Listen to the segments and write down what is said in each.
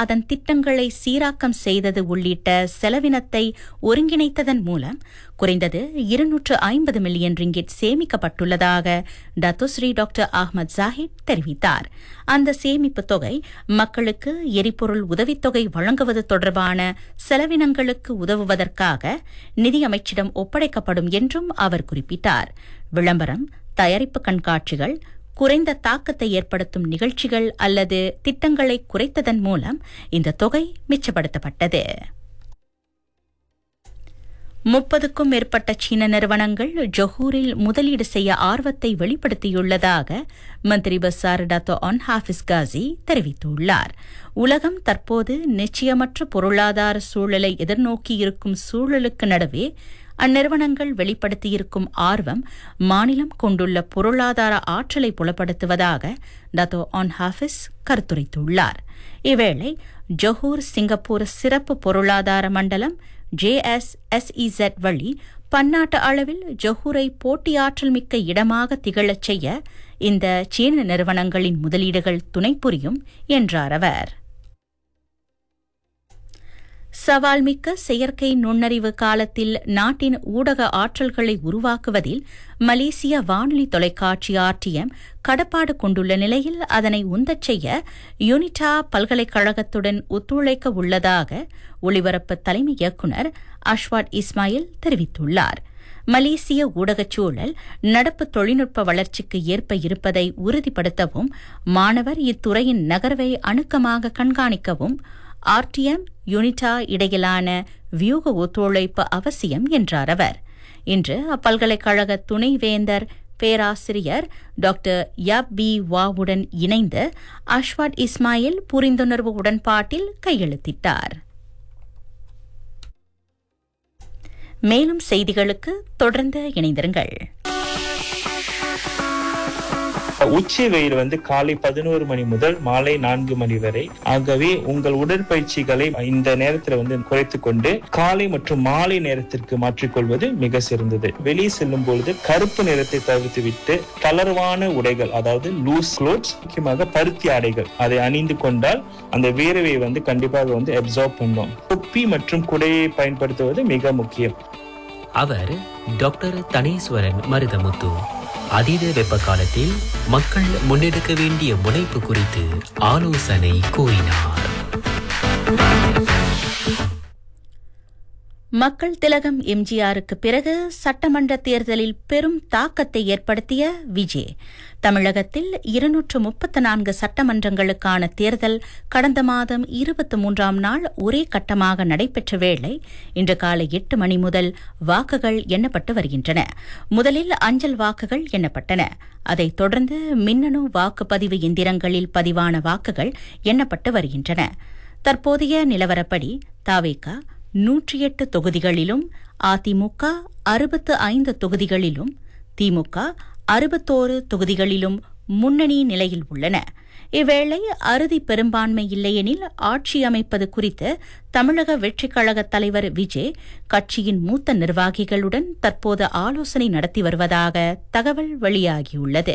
அதன் திட்டங்களை சீராக்கம் செய்தது உள்ளிட்ட செலவினத்தை ஒருங்கிணைத்ததன் மூலம் குறைந்தது இருநூற்று ஐம்பது மில்லியன் ரிங்கிட் சேமிக்கப்பட்டுள்ளதாக டத்துஸ்ரீ டாக்டர் அஹ்மத் ஜாஹித் தெரிவித்தார் அந்த சேமிப்பு தொகை மக்களுக்கு எரிபொருள் உதவித்தொகை வழங்குவது தொடர்பான செலவினங்களுக்கு உதவுவதற்காக நிதியமைச்சிடம் ஒப்படைக்கப்படும் என்றும் அவர் குறிப்பிட்டார் விளம்பரம் தயாரிப்பு கண்காட்சிகள் குறைந்த தாக்கத்தை ஏற்படுத்தும் நிகழ்ச்சிகள் அல்லது திட்டங்களை குறைத்ததன் மூலம் இந்த தொகை மிச்சப்படுத்தப்பட்டது முப்பதுக்கும் மேற்பட்ட சீன நிறுவனங்கள் ஜொஹூரில் முதலீடு செய்ய ஆர்வத்தை வெளிப்படுத்தியுள்ளதாக மந்திரி பசார் டாத்தோ ஒன் ஹாஃபிஸ் காசி தெரிவித்துள்ளார் உலகம் தற்போது நிச்சயமற்ற பொருளாதார சூழலை எதிர்நோக்கியிருக்கும் சூழலுக்கு நடுவே அந்நிறுவனங்கள் வெளிப்படுத்தியிருக்கும் ஆர்வம் மாநிலம் கொண்டுள்ள பொருளாதார ஆற்றலை புலப்படுத்துவதாக டத்தோ ஆன் ஹாஃபிஸ் கருத்துரைத்துள்ளார் இவ்வேளை ஜொஹூர் சிங்கப்பூர் சிறப்பு பொருளாதார மண்டலம் ஜேஎஸ்எஸ்இசெட் வழி பன்னாட்டு அளவில் ஜொஹூரை போட்டியாற்றல் மிக்க இடமாக திகழச் செய்ய இந்த சீன நிறுவனங்களின் முதலீடுகள் துணை புரியும் என்றார் அவர் சவால்மிக்க செயற்கை நுண்ணறிவு காலத்தில் நாட்டின் ஊடக ஆற்றல்களை உருவாக்குவதில் மலேசிய வானொலி தொலைக்காட்சி ஆர்டிஎம் கடப்பாடு கொண்டுள்ள நிலையில் அதனை உந்தச் செய்ய யூனிட்டா பல்கலைக்கழகத்துடன் ஒத்துழைக்க உள்ளதாக ஒளிபரப்பு தலைமை இயக்குநர் அஷ்வாட் இஸ்மாயில் தெரிவித்துள்ளார் மலேசிய ஊடகச் சூழல் நடப்பு தொழில்நுட்ப வளர்ச்சிக்கு ஏற்ப இருப்பதை உறுதிப்படுத்தவும் மாணவர் இத்துறையின் நகர்வை அணுக்கமாக கண்காணிக்கவும் ஆர்டிஎம் யூனிட்டா இடையிலான வியூக ஒத்துழைப்பு அவசியம் என்றார் அவர் இன்று அப்பல்கலைக்கழக துணைவேந்தர் பேராசிரியர் டாக்டர் யப் பி வாவுடன் இணைந்து அஷ்வாட் இஸ்மாயில் புரிந்துணர்வு உடன்பாட்டில் கையெழுத்திட்டார் மேலும் செய்திகளுக்கு தொடர்ந்து இணைந்திருங்கள் உச்சி வெயில் வந்து காலை பதினோரு மணி முதல் மாலை நான்கு மணி வரை ஆகவே உங்கள் உடற்பயிற்சிகளை இந்த நேரத்துல வந்து குறைத்து கொண்டு காலை மற்றும் மாலை நேரத்திற்கு மாற்றிக்கொள்வது மிக சிறந்தது வெளியே செல்லும் பொழுது கருப்பு நிறத்தை தவிர்த்து விட்டு தளர்வான உடைகள் அதாவது லூஸ் க்ளோத்ஸ் முக்கியமாக பருத்தி ஆடைகள் அதை அணிந்து கொண்டால் அந்த வேர்வையை வந்து கண்டிப்பாக வந்து அப்சார்ப் பண்ணும் தொப்பி மற்றும் குடையை பயன்படுத்துவது மிக முக்கியம் அவர் டாக்டர் தனேஸ்வரன் மருதமுத்து அதீத வெப்ப காலத்தில் மக்கள் முன்னெடுக்க வேண்டிய முனைப்பு குறித்து ஆலோசனை கூறினார் மக்கள் திலகம் எம்ஜிஆருக்கு பிறகு சட்டமன்ற தேர்தலில் பெரும் தாக்கத்தை ஏற்படுத்திய விஜய் தமிழகத்தில் இருநூற்று முப்பத்து நான்கு சட்டமன்றங்களுக்கான தேர்தல் கடந்த மாதம் இருபத்தி மூன்றாம் நாள் ஒரே கட்டமாக நடைபெற்ற வேளை இன்று காலை எட்டு மணி முதல் வாக்குகள் எண்ணப்பட்டு வருகின்றன முதலில் அஞ்சல் வாக்குகள் எண்ணப்பட்டன அதைத் தொடர்ந்து மின்னணு வாக்குப்பதிவு எந்திரங்களில் பதிவான வாக்குகள் எண்ணப்பட்டு வருகின்றன தற்போதைய நிலவரப்படி தாவேகா நூற்றி எட்டு தொகுதிகளிலும் அதிமுக அறுபத்து ஐந்து தொகுதிகளிலும் திமுக அறுபத்தோரு தொகுதிகளிலும் முன்னணி நிலையில் உள்ளன இவ்வேளை அறுதி பெரும்பான்மை இல்லையெனில் ஆட்சி அமைப்பது குறித்து தமிழக வெற்றிக் கழக தலைவர் விஜய் கட்சியின் மூத்த நிர்வாகிகளுடன் தற்போது ஆலோசனை நடத்தி வருவதாக தகவல் வெளியாகியுள்ளது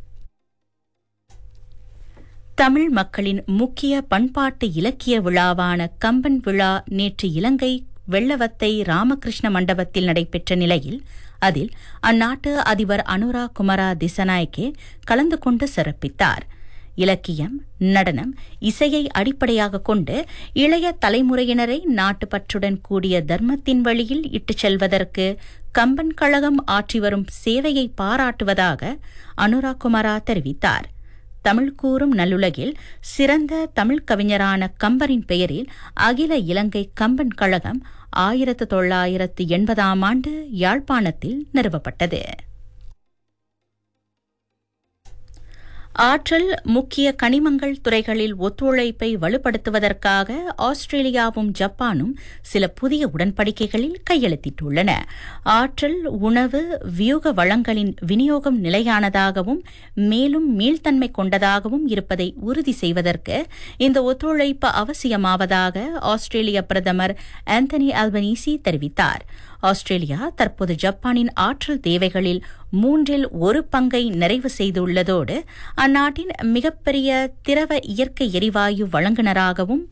தமிழ் மக்களின் முக்கிய பண்பாட்டு இலக்கிய விழாவான கம்பன் விழா நேற்று இலங்கை வெள்ளவத்தை ராமகிருஷ்ண மண்டபத்தில் நடைபெற்ற நிலையில் அதில் அந்நாட்டு அதிபர் அனுரா குமரா திசநாயக்கே கலந்து கொண்டு சிறப்பித்தார் இலக்கியம் நடனம் இசையை அடிப்படையாக கொண்டு இளைய தலைமுறையினரை நாட்டுப்பற்றுடன் கூடிய தர்மத்தின் வழியில் இட்டுச் செல்வதற்கு கம்பன் கழகம் ஆற்றி வரும் சேவையை பாராட்டுவதாக அனுரா குமரா தெரிவித்தார் தமிழ் கூறும் நல்லுலகில் சிறந்த தமிழ் கவிஞரான கம்பரின் பெயரில் அகில இலங்கை கம்பன் கழகம் ஆயிரத்து தொள்ளாயிரத்து எண்பதாம் ஆண்டு யாழ்ப்பாணத்தில் நிறுவப்பட்டது ஆற்றல் முக்கிய கனிமங்கள் துறைகளில் ஒத்துழைப்பை வலுப்படுத்துவதற்காக ஆஸ்திரேலியாவும் ஜப்பானும் சில புதிய உடன்படிக்கைகளில் கையெழுத்திட்டுள்ளன ஆற்றல் உணவு வியூக வளங்களின் விநியோகம் நிலையானதாகவும் மேலும் மீள்தன்மை கொண்டதாகவும் இருப்பதை உறுதி செய்வதற்கு இந்த ஒத்துழைப்பு அவசியமாவதாக ஆஸ்திரேலிய பிரதமர் ஆந்தனி அல்பனீசி தெரிவித்தார் ஆஸ்திரேலியா தற்போது ஜப்பானின் ஆற்றல் தேவைகளில் மூன்றில் ஒரு பங்கை நிறைவு செய்துள்ளதோடு அந்நாட்டின் மிகப்பெரிய திரவ இயற்கை எரிவாயு வழங்குநராகவும்